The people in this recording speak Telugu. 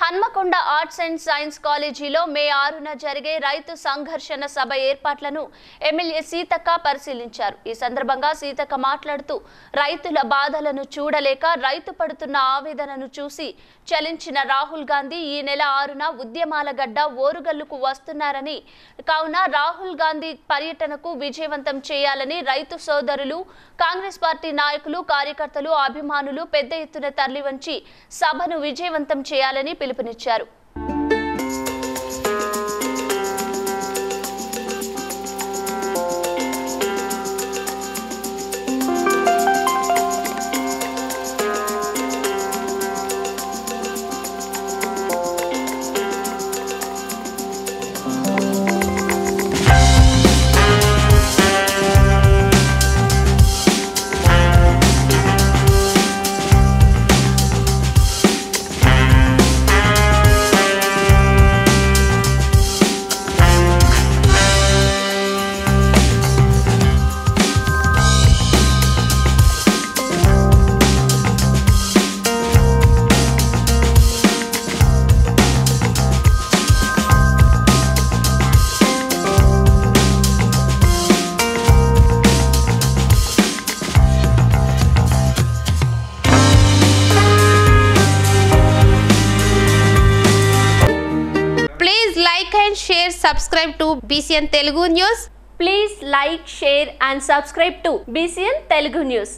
హన్మకొండ ఆర్ట్స్ అండ్ సైన్స్ కాలేజీలో మే ఆరున జరిగే రైతు సంఘర్షణ సభ ఏర్పాట్లను ఎమ్మెల్యే సీతక్క పరిశీలించారు ఈ సందర్భంగా సీతక్క మాట్లాడుతూ రైతుల బాధలను చూడలేక రైతు పడుతున్న ఆవేదనను చూసి చలించిన రాహుల్ గాంధీ ఈ నెల ఆరున ఉద్యమాల గడ్డ ఓరుగల్లుకు వస్తున్నారని కావున రాహుల్ గాంధీ పర్యటనకు విజయవంతం చేయాలని రైతు సోదరులు కాంగ్రెస్ పార్టీ నాయకులు కార్యకర్తలు అభిమానులు పెద్ద ఎత్తున తరలివంచి సభను విజయవంతం చేయాలని పిలుపునిచ్చారు Please like and share, subscribe to BCN Telugu News. Please like share and subscribe to BCN Telugu news